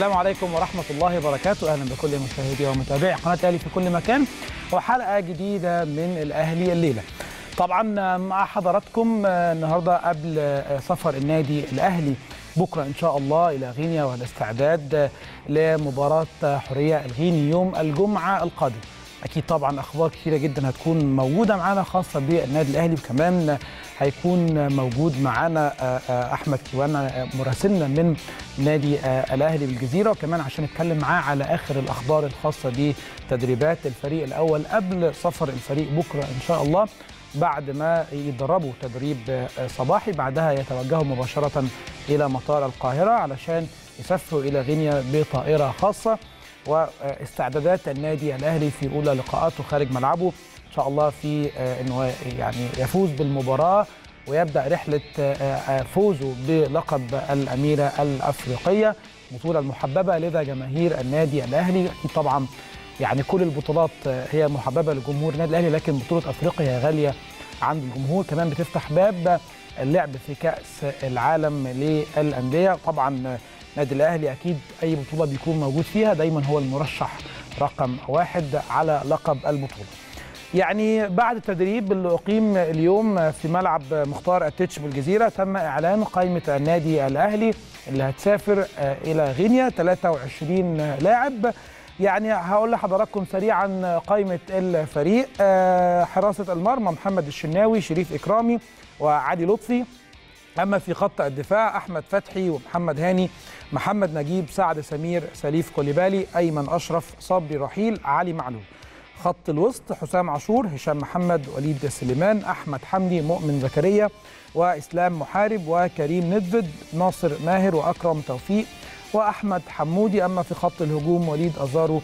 السلام عليكم ورحمة الله وبركاته أهلا بكل مشاهدي ومتابعي قناة الأهلي في كل مكان وحلقة جديدة من الأهلي الليلة طبعا مع حضراتكم النهاردة قبل سفر النادي الأهلي بكرة إن شاء الله إلى غينيا والاستعداد لمباراة حرية الغيني يوم الجمعة القادم اكيد طبعا اخبار كثيره جدا هتكون موجوده معانا خاصه بالنادي الاهلي وكمان هيكون موجود معانا احمد كيوانا مراسلنا من نادي الاهلي بالجزيره وكمان عشان نتكلم معاه على اخر الاخبار الخاصه بتدريبات الفريق الاول قبل سفر الفريق بكره ان شاء الله بعد ما يتدربوا تدريب صباحي بعدها يتوجهوا مباشره الى مطار القاهره علشان يسافروا الى غينيا بطائره خاصه واستعدادات النادي الاهلي في اولى لقاءاته خارج ملعبه ان شاء الله في انه يعني يفوز بالمباراه ويبدا رحله فوزه بلقب الاميره الافريقيه البطوله المحببه لدى جماهير النادي الاهلي اكيد طبعا يعني كل البطولات هي محببه لجمهور النادي الاهلي لكن بطوله افريقيا هي غاليه عند الجمهور كمان بتفتح باب اللعب في كاس العالم للانديه طبعا النادي الاهلي اكيد اي بطوله بيكون موجود فيها دايما هو المرشح رقم واحد على لقب البطوله. يعني بعد التدريب اللي اقيم اليوم في ملعب مختار التتش بالجزيره تم اعلان قائمه النادي الاهلي اللي هتسافر الى غينيا 23 لاعب يعني هقول لحضراتكم سريعا قائمه الفريق حراسه المرمى محمد الشناوي شريف اكرامي وعلي لطفي اما في خط الدفاع احمد فتحي ومحمد هاني محمد نجيب سعد سمير سليف كوليبالي ايمن اشرف صبري رحيل علي معلول خط الوسط حسام عاشور هشام محمد وليد سليمان احمد حمدي مؤمن زكريا واسلام محارب وكريم ندفد ناصر ماهر واكرم توفيق واحمد حمودي اما في خط الهجوم وليد ازارو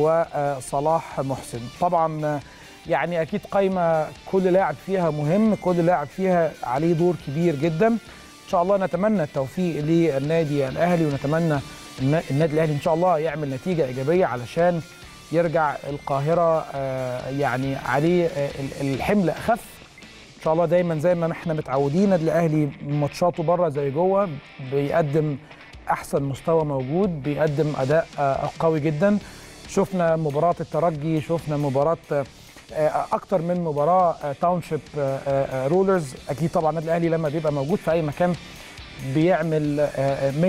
وصلاح محسن طبعا يعني اكيد قايمه كل لاعب فيها مهم كل لاعب فيها عليه دور كبير جدا ان شاء الله نتمنى التوفيق للنادي الاهلي ونتمنى النادي الاهلي ان شاء الله يعمل نتيجه ايجابيه علشان يرجع القاهره يعني عليه الحمل اخف ان شاء الله دايما زي ما احنا متعودين النادي الاهلي ماتشاته بره زي جوه بيقدم احسن مستوى موجود بيقدم اداء قوي جدا شفنا مباراه الترجي شفنا مباراه اكتر من مباراه تاونشيب رولرز اكيد طبعا النادي الاهلي لما بيبقى موجود في اي مكان بيعمل 100%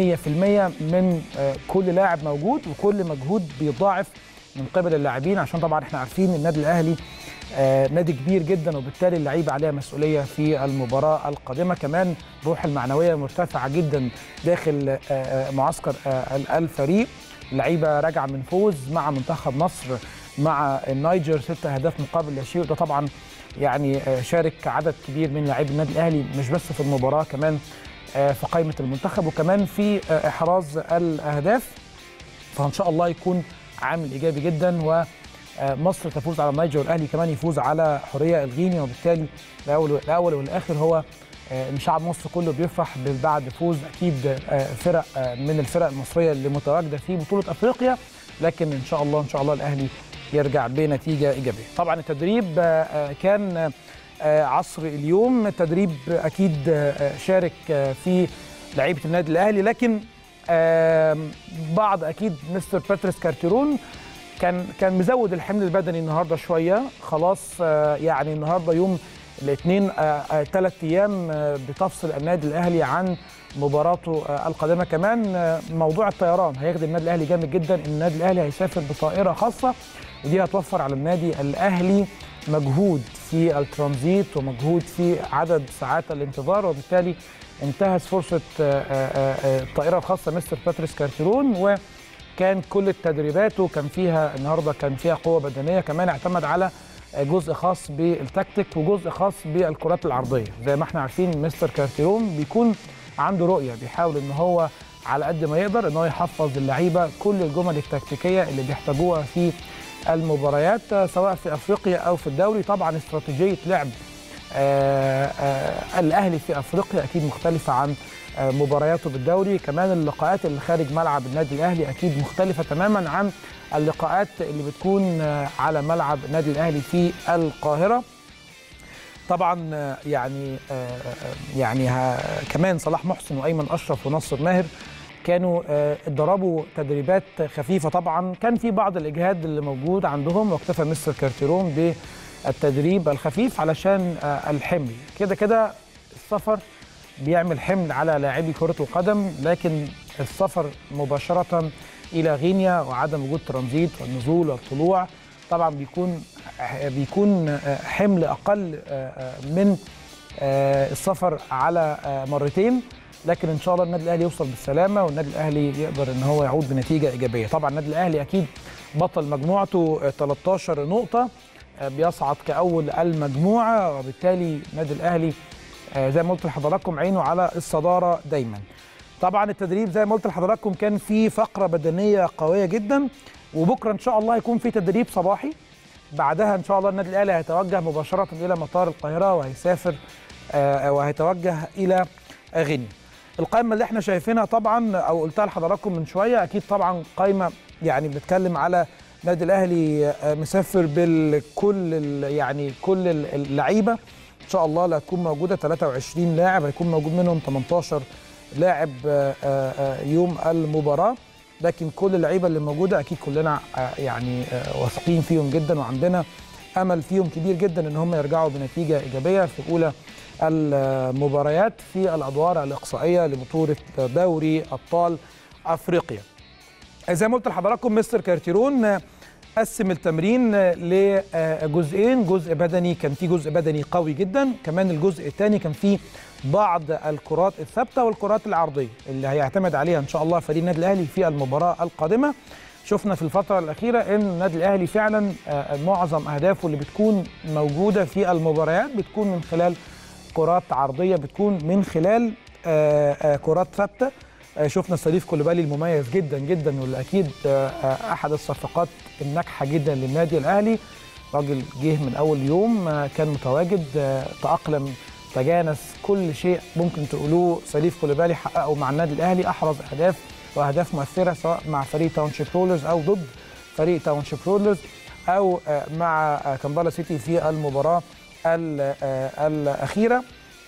من كل لاعب موجود وكل مجهود بيضاعف من قبل اللاعبين عشان طبعا احنا عارفين النادي الاهلي نادي كبير جدا وبالتالي اللعيبه عليها مسؤوليه في المباراه القادمه كمان روح المعنويه مرتفعه جدا داخل معسكر الفريق اللعيبه راجعه من فوز مع منتخب مصر مع النيجر ست اهداف مقابل لا شيء وده طبعا يعني شارك عدد كبير من لاعبي النادي الاهلي مش بس في المباراه كمان في قائمه المنتخب وكمان في احراز الاهداف فان شاء الله يكون عامل ايجابي جدا ومصر تفوز على النيجر والاهلي كمان يفوز على حريه الغيني وبالتالي الاول الاول والاخر هو ان شعب مصر كله بيفرح بعد فوز اكيد فرق من الفرق المصريه اللي متواجده في بطوله افريقيا لكن ان شاء الله ان شاء الله الاهلي يرجع بنتيجه ايجابيه. طبعا التدريب كان عصر اليوم تدريب اكيد شارك في لعيبه النادي الاهلي لكن بعض اكيد مستر باتريس كارتيرون كان كان مزود الحمل البدني النهارده شويه خلاص يعني النهارده يوم الاثنين ثلاث ايام بتفصل النادي الاهلي عن مباراته القادمه كمان موضوع الطيران هيخدم النادي الاهلي جامد جدا ان النادي الاهلي هيسافر بطائره خاصه ودي هتوفر على النادي الاهلي مجهود في الترانزيت ومجهود في عدد ساعات الانتظار وبالتالي انتهز فرصه الطائره الخاصه مستر باتريس كارتيرون وكان كل التدريبات وكان فيها النهارده كان فيها قوه بدنيه كمان اعتمد على جزء خاص بالتكتيك وجزء خاص بالكرات العرضيه زي ما احنا عارفين مستر كارتيرون بيكون عنده رؤيه بيحاول ان هو على قد ما يقدر ان هو يحفظ اللعيبه كل الجمل التكتيكيه اللي بيحتاجوها في المباريات سواء في افريقيا او في الدوري طبعا استراتيجيه لعب آآ آآ الاهلي في افريقيا اكيد مختلفه عن مبارياته بالدوري كمان اللقاءات اللي خارج ملعب النادي الاهلي اكيد مختلفه تماما عن اللقاءات اللي بتكون على ملعب النادي الاهلي في القاهره طبعا يعني يعني كمان صلاح محسن وايمن اشرف وناصر ماهر كانوا آه، اتدربوا تدريبات خفيفه طبعا كان في بعض الاجهاد اللي موجود عندهم واكتفى مستر كارتيرون بالتدريب الخفيف علشان آه، الحمل كده كده السفر بيعمل حمل على لاعبي كره القدم لكن السفر مباشره الى غينيا وعدم وجود ترانزيت والنزول والطلوع طبعا بيكون بيكون آه، حمل اقل آه، آه، من آه، السفر على آه، مرتين لكن ان شاء الله النادي الاهلي يوصل بالسلامه والنادي الاهلي يقدر ان هو يعود بنتيجه ايجابيه طبعا النادي الاهلي اكيد بطل مجموعته آه، 13 نقطه آه، بيصعد كاول المجموعه وبالتالي النادي الاهلي آه، زي ما قلت لحضراتكم عينه على الصداره دايما طبعا التدريب زي ما قلت لحضراتكم كان في فقره بدنيه قويه جدا وبكره ان شاء الله هيكون في تدريب صباحي بعدها ان شاء الله النادي الاهلي هيتوجه مباشره الى مطار القاهره وهيسافر آه، وهيتوجه الى غينيا القائمه اللي احنا شايفينها طبعا او قلتها لحضراتكم من شويه اكيد طبعا قائمه يعني بنتكلم على النادي الاهلي آه، مسافر بالكل ال- يعني كل ال- اللعيبه ان شاء الله اللي هتكون موجوده 23 لاعب هيكون موجود منهم 18 لاعب آه، آه، آه، يوم المباراه لكن كل اللعيبه اللي موجوده اكيد كلنا آه، يعني آه، واثقين فيهم جدا وعندنا امل فيهم كبير جدا ان هم يرجعوا بنتيجه ايجابيه في اولى المباريات في الادوار الاقصائيه لبطوله دوري ابطال افريقيا. زي ما قلت لحضراتكم مستر كارتيرون آه، قسم التمرين آه، لجزئين جزء بدني كان فيه جزء بدني قوي جدا كمان الجزء الثاني كان فيه بعض الكرات الثابته والكرات العرضيه اللي هيعتمد عليها ان شاء الله فريق النادي الاهلي في المباراه القادمه شفنا في الفتره الاخيره ان النادي الاهلي فعلا آه، معظم اهدافه اللي بتكون موجوده في المباريات بتكون من خلال كرات عرضيه بتكون من خلال آه، آه، كرات ثابته آه، شفنا سليف كوليبالي المميز جدا جدا واللي اكيد آه، آه، احد الصفقات الناجحه جدا للنادي الاهلي راجل جه من اول يوم آه، كان متواجد آه، تاقلم تجانس كل شيء ممكن تقولوه سليف كوليبالي حققه مع النادي الاهلي احرز اهداف واهداف مؤثره سواء مع فريق تاونشيب رولرز او ضد فريق تاونشيب رولرز او آه، مع آه، كامبالا سيتي في المباراه ال- آه، الاخيره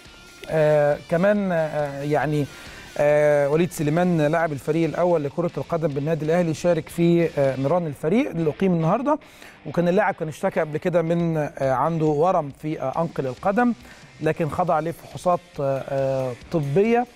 آه كمان آه يعني آه وليد سليمان لاعب الفريق الاول لكره القدم بالنادي الاهلي شارك في آه مران الفريق اللي اقيم النهارده وكان اللاعب كان اشتكى قبل كده من آه عنده ورم في آه انقل القدم لكن خضع لفحوصات آه آه طبيه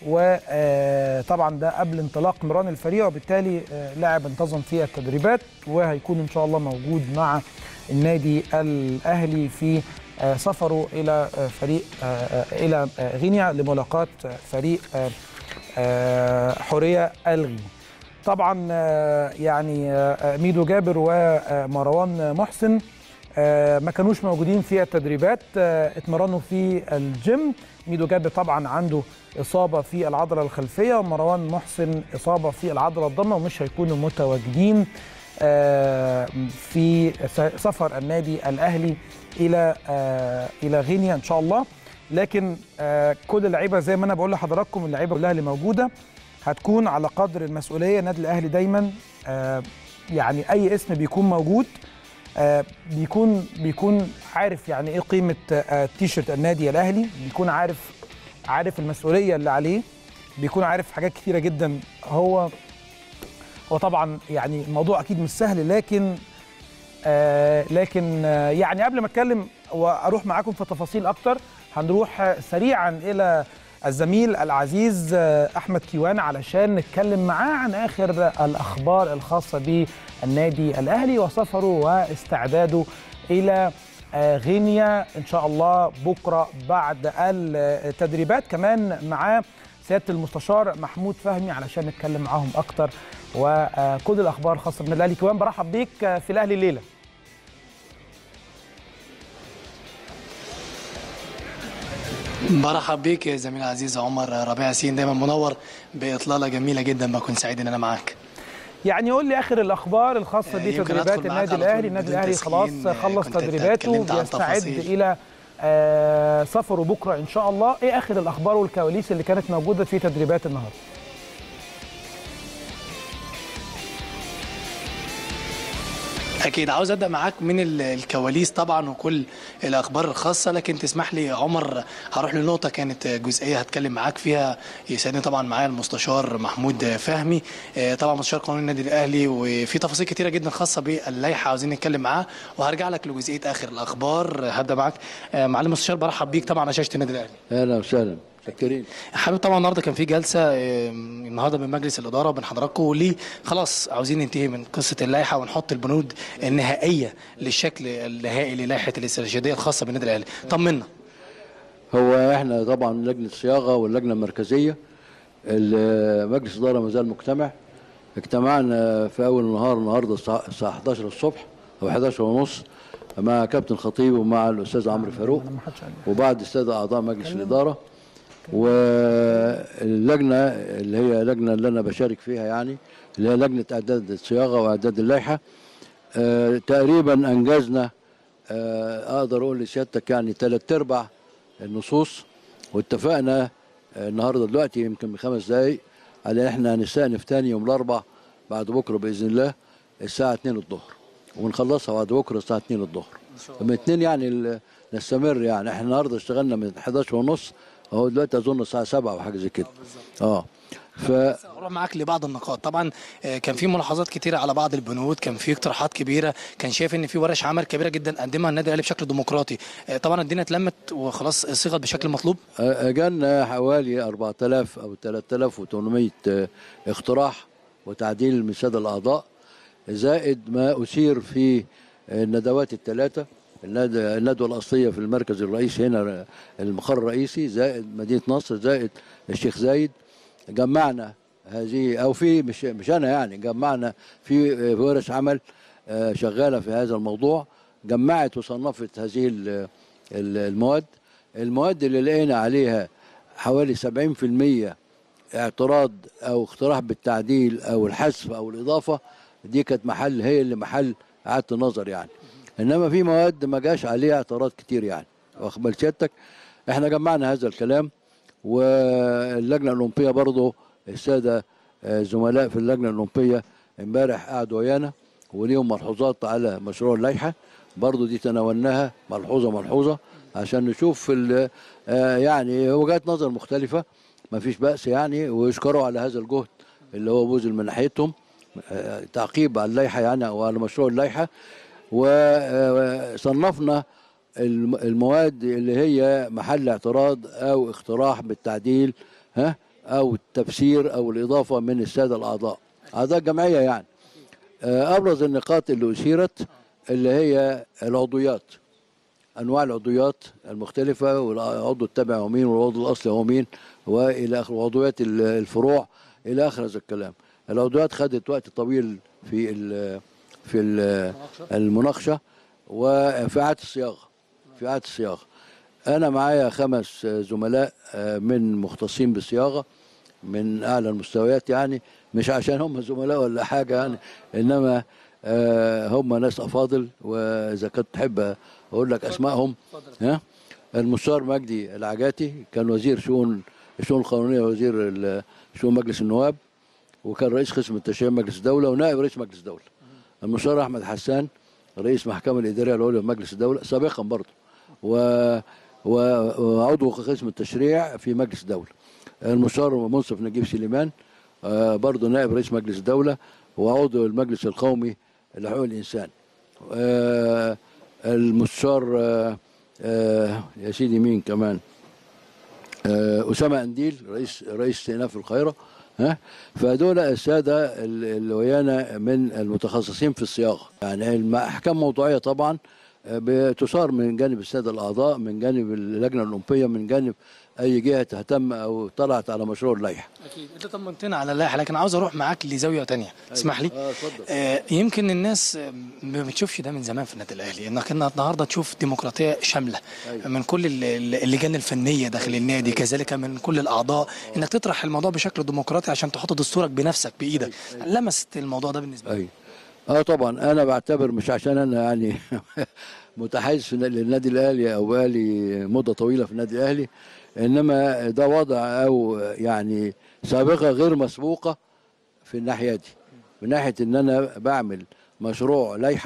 وطبعا ده قبل انطلاق مران الفريق وبالتالي آه لاعب انتظم في التدريبات وهيكون ان شاء الله موجود مع النادي الاهلي في آه، سفره الى آه، فريق آه، آه، الى آه، غينيا لملاقاه آه، فريق آه، آه، حوريه الغيني. طبعا آه، يعني آه، ميدو جابر ومروان محسن آه، ما كانوش موجودين في التدريبات آه، اتمرنوا في الجيم ميدو جابر طبعا عنده اصابه في العضله الخلفيه ومروان محسن اصابه في العضله الضمه ومش هيكونوا متواجدين آه، في س- سفر النادي الاهلي الى آه، الى غينيا ان شاء الله لكن آه، كل اللعيبه زي ما انا بقول لحضراتكم اللعيبه كلها اللي موجوده هتكون على قدر المسؤوليه النادي الاهلي دايما آه، يعني اي اسم بيكون موجود آه، بيكون بيكون عارف يعني ايه قيمه آه، تيشرت النادي الاهلي بيكون عارف عارف المسؤوليه اللي عليه بيكون عارف حاجات كتيره جدا هو هو طبعا يعني الموضوع اكيد مش سهل لكن آه لكن آه يعني قبل ما اتكلم واروح معاكم في تفاصيل اكتر هنروح آه، سريعا الى الزميل العزيز آه، احمد كيوان علشان نتكلم معاه عن اخر الاخبار الخاصه بالنادي الاهلي وسفره واستعداده الى آه، غينيا ان شاء الله بكره بعد التدريبات كمان معاه سياده المستشار محمود فهمي علشان نتكلم معاهم اكتر وكل الاخبار الخاصه بالنادي الاهلي كمان برحب بيك في الاهلي الليله برحب بيك يا زميل العزيز عمر ربيع ياسين دايما منور باطلاله جميله جدا بكون سعيد ان انا معاك يعني قول لي اخر الاخبار الخاصه آه، يمكن بتدريبات أدخل معاك النادي على طول الاهلي النادي بدون الاهلي خلاص تسخين. آه، خلص كنت تدريباته اتكلمت عن بيستعد تفاصيل. الى آه، سفره بكره ان شاء الله ايه اخر الاخبار والكواليس اللي كانت موجوده في تدريبات النهارده اكيد عاوز ابدا معاك من ال- الكواليس طبعا وكل الاخبار الخاصه لكن تسمح لي يا عمر هروح لنقطه كانت جزئيه هتكلم معاك فيها يساعدني طبعا معايا المستشار محمود فهمي آه، طبعا مستشار قانون النادي الاهلي وفي تفاصيل كتيره جدا خاصه باللائحه عاوزين نتكلم معاه وهرجع لك لجزئيه اخر الاخبار هبدا معاك آه، معالي المستشار برحب بيك طبعا على شاشه النادي الاهلي اهلا وسهلا شكرين حابب طبعا النهارده كان في جلسه آه، النهارده من مجلس الاداره وبين حضراتكم وليه خلاص عاوزين ننتهي من قصه اللائحه ونحط البنود النهائيه للشكل النهائي للائحه الاستراتيجيه الخاصه بالنادي الاهلي طمنا هو احنا طبعا لجنه الصياغه واللجنه المركزيه ال- مجلس الاداره ما زال مجتمع اجتمعنا في اول النهار النهارده الساعه الساعة 11 الصبح او 11 ونص مع كابتن خطيب ومع الاستاذ عمرو فاروق ما حدش قال وبعد الساده اعضاء مجلس الاداره واللجنه اللي هي لجنه اللي انا بشارك فيها يعني اللي هي لجنه اعداد الصياغه واعداد اللائحه آه، تقريبا انجزنا آه، اقدر اقول لسيادتك يعني ثلاث ارباع النصوص واتفقنا آه، النهارده دلوقتي يمكن من خمس دقائق على ان احنا هنستأنف تاني يوم الاربع بعد بكره باذن الله الساعه 2 الظهر ونخلصها بعد بكره الساعه 2 الظهر من 2 يعني ال- نستمر يعني احنا النهارده اشتغلنا من 11 ونص اهو دلوقتي اظن الساعه 7 او حاجه زي كده اه ف هروح معاك لبعض النقاط طبعا آه، كان في ملاحظات كتيره على بعض البنود كان في اقتراحات كبيره كان شايف ان في ورش عمل كبيره جدا قدمها النادي الاهلي بشكل ديمقراطي آه، طبعا الدنيا اتلمت وخلاص صيغت بشكل مطلوب جالنا حوالي 4000 او 3800 اقتراح وتعديل من الساده الاعضاء زائد ما اثير في الندوات الثلاثه الند- الندوه الاصليه في المركز الرئيسي هنا المقر الرئيسي زائد مدينه نصر زائد الشيخ زايد جمعنا هذه او في مش مش انا يعني جمعنا في في ورش عمل آه، شغاله في هذا الموضوع جمعت وصنفت هذه ال- ال- المواد المواد اللي لقينا عليها حوالي 70% اعتراض او اقتراح بالتعديل او الحذف او الاضافه دي كانت محل هي اللي محل اعاده النظر يعني انما في مواد ما جاش عليها اعتراض كتير يعني واخد بال سيادتك احنا جمعنا هذا الكلام واللجنه الاولمبيه برضه الساده آه، زملاء في اللجنه الاولمبيه امبارح قعدوا ويانا وليهم ملحوظات على مشروع اللائحه برضه دي تناولناها ملحوظه ملحوظه عشان نشوف ال- آه، يعني وجهات نظر مختلفه ما فيش بأس يعني ويشكروا على هذا الجهد اللي هو بذل من ناحيتهم آه، تعقيب على اللائحه يعني او على مشروع اللائحه وصنفنا الم- المواد اللي هي محل اعتراض او اقتراح بالتعديل ها او التفسير او الاضافه من الساده الاعضاء اعضاء الجمعيه يعني آه، ابرز النقاط اللي اثيرت اللي هي العضويات انواع العضويات المختلفه والعضو التابع هو مين والعضو الاصلي هو مين والى اخره وعضويات ال- الفروع الى اخر هذا الكلام العضويات خدت وقت طويل في ال في ال المناقشه وفي اعاده الصياغه في اعاده الصياغه انا معايا خمس زملاء آه، من مختصين بالصياغه من اعلى المستويات يعني مش عشان هم زملاء ولا حاجه يعني انما آه، هم ناس افاضل واذا كنت تحب اقول لك اسمائهم ها المستشار مجدي العجاتي كان وزير شؤون الشؤون القانونيه وزير ال- شؤون مجلس النواب وكان رئيس قسم التشريع مجلس الدوله ونائب رئيس مجلس الدوله المستشار احمد حسان رئيس محكمه الاداريه العليا بمجلس الدوله سابقا برضه و و- وعضو قسم التشريع في مجلس الدوله المستشار منصف نجيب سليمان آه، برضه نائب رئيس مجلس الدوله وعضو المجلس القومي لحقوق الانسان آه، المستشار آه، آه، يا سيدي مين كمان آه، اسامه انديل رئيس رئيس استئناف القاهره ها فدول الساده ال- اللي ويانا من المتخصصين في الصياغه يعني الم- احكام موضوعيه طبعا آه، بتثار من جانب الساده الاعضاء من جانب اللجنه الاولمبيه من جانب اي جهه تهتم او طلعت على مشروع اللائحه اكيد انت طمنتنا على اللائحه لكن عاوز اروح معاك لزاويه تانية اسمح لي اه اتفضل آه، يمكن الناس آه، ما بتشوفش ده من زمان في النادي الاهلي انك إنها النهارده تشوف ديمقراطيه شامله أيوة. من كل ال- ال- اللجان الفنيه داخل النادي كذلك من كل الاعضاء انك تطرح الموضوع بشكل ديمقراطي عشان تحط دستورك بنفسك بايدك لمست الموضوع ده بالنسبه لك اي اه طبعا انا بعتبر مش عشان انا يعني متحيز في للنادي الاهلي او بقالي مده طويله في النادي الاهلي انما ده وضع او يعني سابقه غير مسبوقه في الناحيه دي من ناحيه ان انا بعمل مشروع لائحه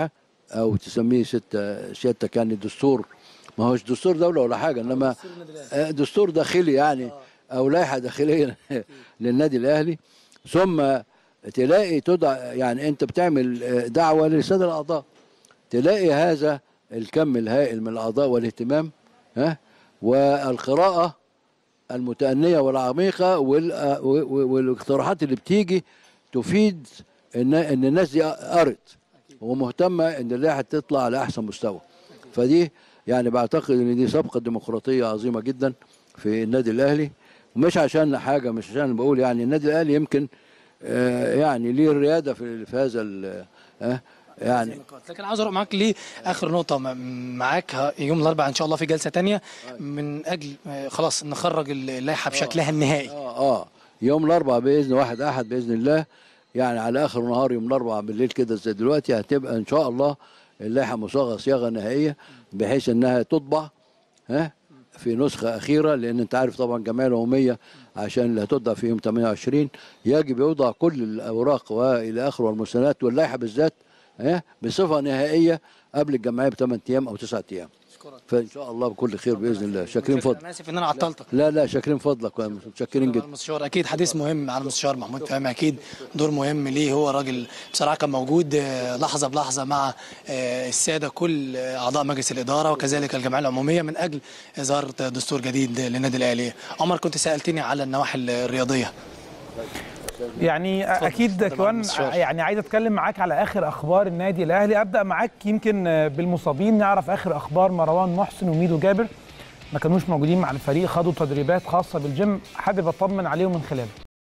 او تسميه ستة سيادتك يعني دستور ما هوش دستور دوله ولا حاجه انما آه، دستور داخلي يعني او لائحه داخليه للنادي الاهلي ثم تلاقي تدع يعني انت بتعمل آه، دعوه للساده الاعضاء تلاقي هذا الكم الهائل من الاعضاء والاهتمام ها والقراءه المتأنية والعميقة وال- آه، و- و- والاقتراحات اللي بتيجي تفيد ان ان الناس دي قرت ومهتمة ان اللائحة تطلع على احسن مستوى فدي يعني بعتقد ان دي سابقة ديمقراطية عظيمة جدا في النادي الاهلي ومش عشان حاجة مش عشان بقول يعني النادي الاهلي يمكن آه، يعني ليه الريادة في في هذا ال- آه، يعني لكن عاوز اروح معاك ليه اخر نقطه م- معاك ه- يوم الاربعاء ان شاء الله في جلسه تانية من اجل آه، خلاص نخرج اللائحه بشكلها النهائي اه اه يوم الاربعاء باذن واحد احد باذن الله يعني على اخر النهار يوم الاربعاء بالليل كده زي دلوقتي هتبقى ان شاء الله اللائحه مصاغه صياغه نهائيه بحيث انها تطبع ها في نسخه اخيره لان انت عارف طبعا الجمعيه العموميه عشان اللي هتطبع في يوم 28 يجب يوضع كل الاوراق والى اخره والمستندات واللائحه بالذات ها بصفه نهائيه قبل الجمعيه بثمان ايام او تسعة ايام فان شاء الله بكل خير باذن الله شاكرين فضل انا اسف ان انا عطلتك لا لا شاكرين فضلك متشكرين جدا المستشار اكيد حديث مهم على المستشار محمود فهمي اكيد دور مهم ليه هو راجل بصراحه كان موجود آه، لحظه بلحظه مع آه، الساده كل آه، اعضاء مجلس الاداره وكذلك الجمعيه العموميه من اجل اصدار دستور جديد للنادي الاهلي عمر كنت سالتني على النواحي الرياضيه يعني اكيد اتفضل كمان مستشار. يعني عايز اتكلم معاك على اخر اخبار النادي الاهلي ابدا معاك يمكن بالمصابين نعرف اخر اخبار مروان محسن وميدو جابر ما كانوش موجودين مع الفريق خدوا تدريبات خاصه بالجيم حابب اطمن عليهم من خلاله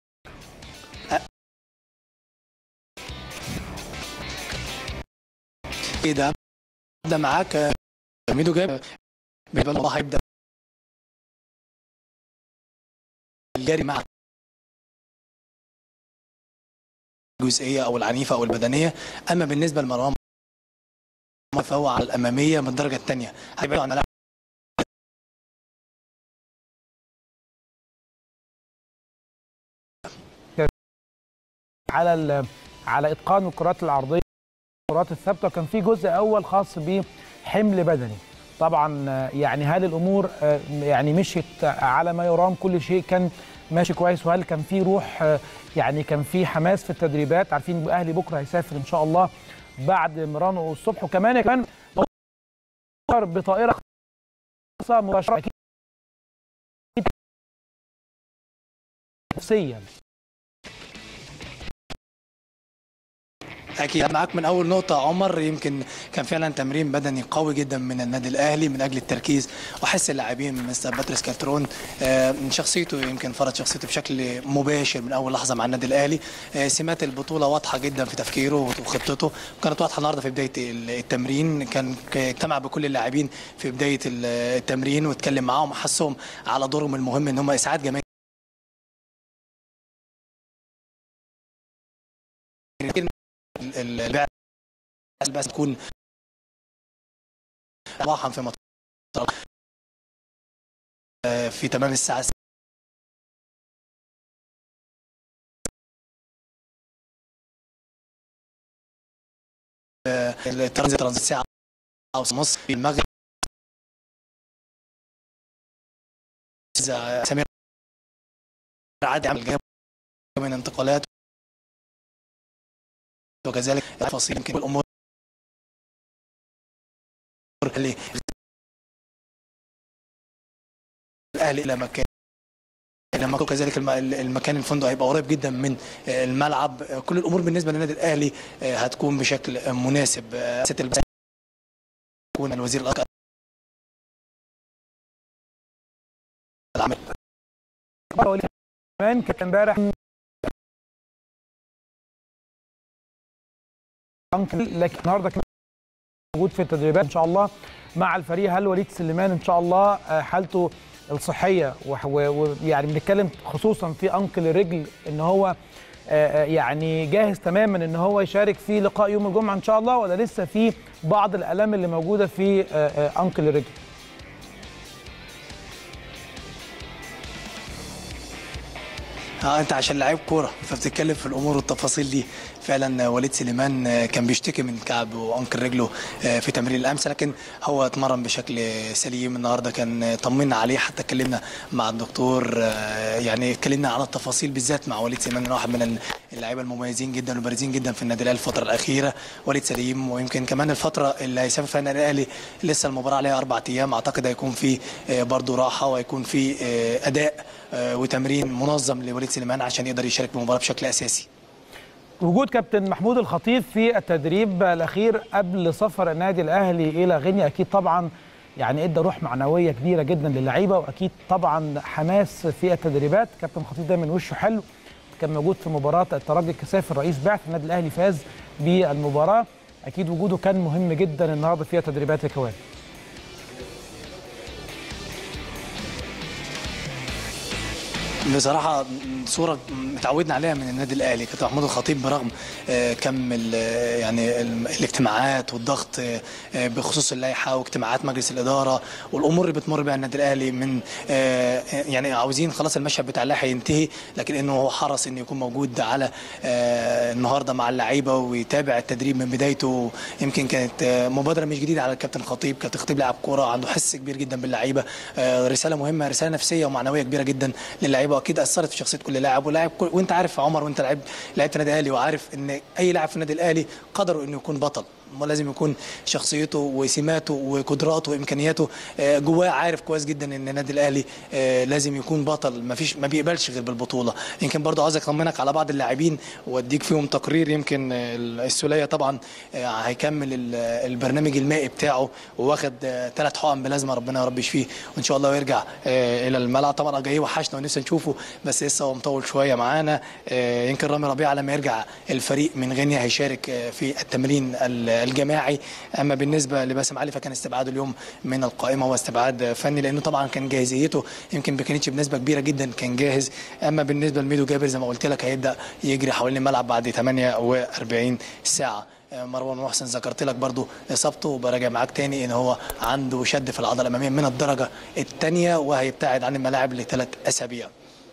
ايه ده ابدا معاك آه، ميدو جاب بيبقى الله هيبدا الجري مع الجزئيه او العنيفه او البدنيه اما بالنسبه لمروان فهو على الاماميه من الدرجه الثانيه هيبعد عن اللاعب على ال- على اتقان الكرات العرضيه الكرات الثابته وكان في جزء اول خاص بحمل بدني طبعا آه، يعني هل الامور آه، يعني مشيت على ما يرام كل شيء كان ماشي كويس وهل كان في روح آه، يعني كان في حماس في التدريبات عارفين الاهلي بكره هيسافر ان شاء الله بعد ميرانو الصبح وكمان كمان بطائره خاصه مباشره اكيد نفسيا اكيد معاك من اول نقطه عمر يمكن كان فعلا تمرين بدني قوي جدا من النادي الاهلي من اجل التركيز وحس اللاعبين مستر باتريس كالترون آه، من شخصيته يمكن فرض شخصيته بشكل مباشر من اول لحظه مع النادي الاهلي آه، سمات البطوله واضحه جدا في تفكيره وخطته كانت واضحه النهارده في بدايه التمرين كان اجتمع بكل اللاعبين في بدايه التمرين واتكلم معاهم وحسهم على دورهم المهم ان هم اسعاد جماهير ال- ال- البعثة بس تكون صباحا في مطار آه، في تمام الساعة آه، الترانزيت ترانزيت ساعة أو ونص في المغرب إذا سمير عادي عمل جاب من انتقالات وكذلك تفاصيل يمكن الامور اللي الاهلي الى مكان لما كذلك الم- المكان الفندق هيبقى قريب جدا من الملعب كل الامور بالنسبه للنادي الاهلي هتكون بشكل مناسب ست البس يكون الوزير الاكبر العمل كمان كان امبارح لكن النهارده كمان موجود في التدريبات ان شاء الله مع الفريق هل وليد سليمان ان شاء الله آه، حالته الصحيه وح- و- ويعني بنتكلم خصوصا في انكل الرجل ان هو آه، آه، يعني جاهز تماما ان هو يشارك في لقاء يوم الجمعه ان شاء الله ولا لسه في بعض الالام اللي موجوده في آه، آه، انكل الرجل اه انت عشان لعيب كوره فبتتكلم في الامور والتفاصيل دي فعلا وليد سليمان آه، كان بيشتكي من كعب وانكل رجله آه، في تمرين الامس لكن هو اتمرن بشكل سليم النهارده كان آه، طمنا عليه حتى اتكلمنا مع الدكتور آه، يعني اتكلمنا على التفاصيل بالذات مع وليد سليمان إنه واحد من اللعيبه المميزين جدا والبارزين جدا في النادي الاهلي الفتره الاخيره وليد سليم ويمكن كمان الفتره اللي هيسافر فيها النادي الاهلي لسه المباراه عليها اربع ايام اعتقد هيكون في آه، برضه راحه وهيكون في آه، اداء آه، وتمرين منظم لوليد سليمان عشان يقدر يشارك في المباراه بشكل اساسي وجود كابتن محمود الخطيب في التدريب الاخير قبل سفر النادي الاهلي الى غينيا اكيد طبعا يعني ادى روح معنويه كبيره جدا للعيبه واكيد طبعا حماس في التدريبات كابتن الخطيب دايما وشه حلو كان موجود في مباراه الترجي الكسافي الرئيس بعث النادي الاهلي فاز بالمباراه اكيد وجوده كان مهم جدا النهارده في التدريبات يا كوان بصراحة صورة متعودنا عليها من النادي الأهلي كابتن محمود الخطيب برغم آه، كم ال- آه، يعني ال- الاجتماعات والضغط آه، آه، بخصوص اللائحة واجتماعات مجلس الإدارة والأمور اللي بتمر بها النادي الأهلي من آه، يعني عاوزين خلاص المشهد بتاع اللائحة ينتهي لكن إنه هو حرص إنه يكون موجود على آه، النهاردة مع اللعيبة ويتابع التدريب من بدايته يمكن كانت آه، مبادرة مش جديدة على الكابتن الخطيب كابتن الخطيب لاعب كورة عنده حس كبير جدا باللعيبة آه، رسالة مهمة رسالة نفسية ومعنوية كبيرة جدا للعيبه واكيد اثرت في شخصيه كل لاعب ولاعب كل وانت عارف يا عمر وانت لعيب لعيبه النادي الاهلي وعارف ان اي لاعب في النادي الاهلي قدره انه يكون بطل ما لازم يكون شخصيته وسماته وقدراته وامكانياته آه، جواه عارف كويس جدا ان النادي الاهلي آه، لازم يكون بطل ما فيش ما بيقبلش غير بالبطوله يمكن برضو عاوز اطمنك على بعض اللاعبين واديك فيهم تقرير يمكن آه، السوليه طبعا آه، هيكمل ال- البرنامج المائي بتاعه وواخد ثلاث حقن بلازمه ربنا يا رب يشفيه وان شاء الله يرجع آه، الى الملعب طبعا جاي وحشنا ونفسي نشوفه بس لسه هو مطول شويه معانا آه، يمكن رامي ربيعه لما يرجع الفريق من غينيا هيشارك آه، في التمرين ال- الجماعي اما بالنسبه لباسم علي فكان استبعاده اليوم من القائمه هو استبعاد فني لانه طبعا كان جاهزيته يمكن ما كانتش بنسبه كبيره جدا كان جاهز اما بالنسبه لميدو جابر زي ما قلت لك هيبدا يجري حوالين الملعب بعد 48 ساعه آه، مروان محسن ذكرت لك برضو اصابته وبراجع معاك تاني ان هو عنده شد في العضله الاماميه من الدرجه الثانيه وهيبتعد عن الملاعب لثلاث اسابيع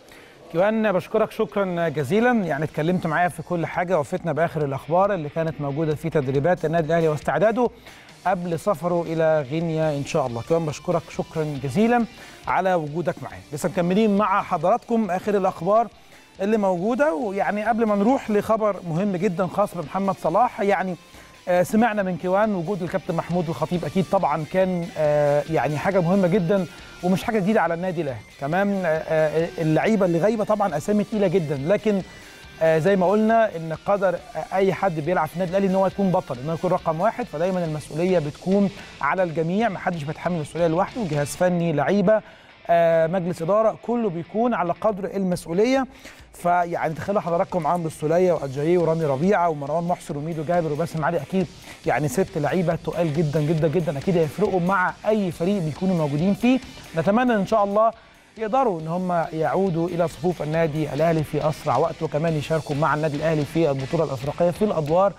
كمان بشكرك شكرا جزيلا يعني اتكلمت معايا في كل حاجه وفتنا باخر الاخبار اللي كانت موجوده في تدريبات النادي الاهلي واستعداده قبل سفره الى غينيا ان شاء الله كمان بشكرك شكرا جزيلا على وجودك معايا لسه مكملين مع حضراتكم اخر الاخبار اللي موجوده ويعني قبل ما نروح لخبر مهم جدا خاص بمحمد صلاح يعني آه، سمعنا من كيوان وجود الكابتن محمود الخطيب اكيد طبعا كان آه، يعني حاجه مهمه جدا ومش حاجه جديده على النادي الاهلي كمان آه، آه، اللعيبه اللي غايبه طبعا اسامي تقيله جدا لكن آه، زي ما قلنا ان قدر آه، اي حد بيلعب في النادي الاهلي ان هو يكون بطل ان هو يكون رقم واحد فدايما المسؤوليه بتكون على الجميع محدش بيتحمل المسؤوليه لوحده جهاز فني لعيبه آه، مجلس اداره كله بيكون على قدر المسؤوليه فيعني تخيلوا حضراتكم عمرو السوليه واجاييه ورامي ربيعه ومروان محسن وميدو جابر وباسم علي اكيد يعني ست لعيبه تقال جدا جدا جدا اكيد هيفرقوا مع اي فريق بيكونوا موجودين فيه نتمنى ان شاء الله يقدروا ان هم يعودوا الى صفوف النادي الاهلي في اسرع وقت وكمان يشاركوا مع النادي الاهلي في البطوله الافريقيه في الادوار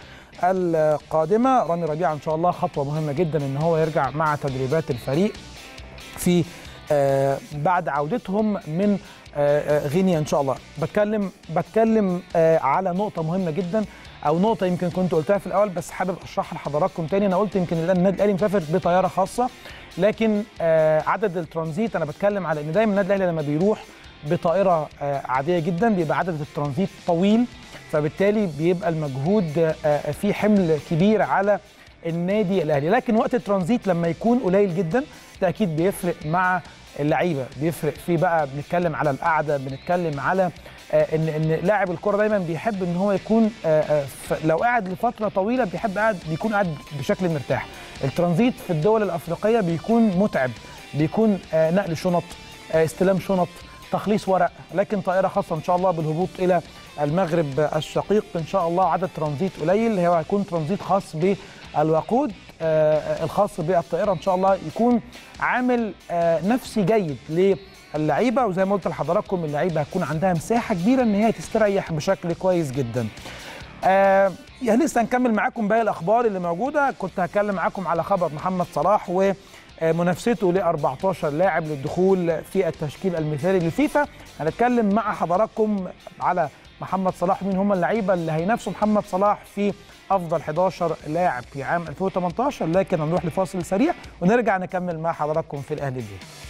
القادمه رامي ربيعه ان شاء الله خطوه مهمه جدا ان هو يرجع مع تدريبات الفريق في آه بعد عودتهم من آه آه غينيا ان شاء الله بتكلم بتكلم آه على نقطه مهمه جدا او نقطه يمكن كنت قلتها في الاول بس حابب اشرحها لحضراتكم تاني انا قلت يمكن النادي الاهلي مسافر بطياره خاصه لكن آه عدد الترانزيت انا بتكلم على ان دايما النادي الاهلي لما بيروح بطائره آه عاديه جدا بيبقى عدد الترانزيت طويل فبالتالي بيبقى المجهود آه فيه حمل كبير على النادي الاهلي لكن وقت الترانزيت لما يكون قليل جدا ده اكيد بيفرق مع اللعيبه بيفرق في بقى بنتكلم على القعده بنتكلم على آه ان ان لاعب الكره دايما بيحب ان هو يكون آه آه لو قاعد لفتره طويله بيحب قاعد بيكون قاعد بشكل مرتاح الترانزيت في الدول الافريقيه بيكون متعب بيكون نقل شنط استلام شنط تخليص ورق لكن طائره خاصه ان شاء الله بالهبوط الى المغرب الشقيق ان شاء الله عدد ترانزيت قليل هو هيكون ترانزيت خاص بالوقود الخاص بالطائره ان شاء الله يكون عامل نفسي جيد للعيبه وزي ما قلت لحضراتكم اللعيبه هتكون عندها مساحه كبيره ان هي تستريح بشكل كويس جدا. آه يعني لسه هنكمل معاكم باقي الاخبار اللي موجوده كنت هتكلم معاكم على خبر محمد صلاح و منافسته ل 14 لاعب للدخول في التشكيل المثالي للفيفا هنتكلم مع حضراتكم على محمد صلاح مين هم اللعيبه اللي هينافسوا محمد صلاح في افضل 11 لاعب في عام 2018 لكن هنروح لفاصل سريع ونرجع نكمل مع حضراتكم في الاهلي الليل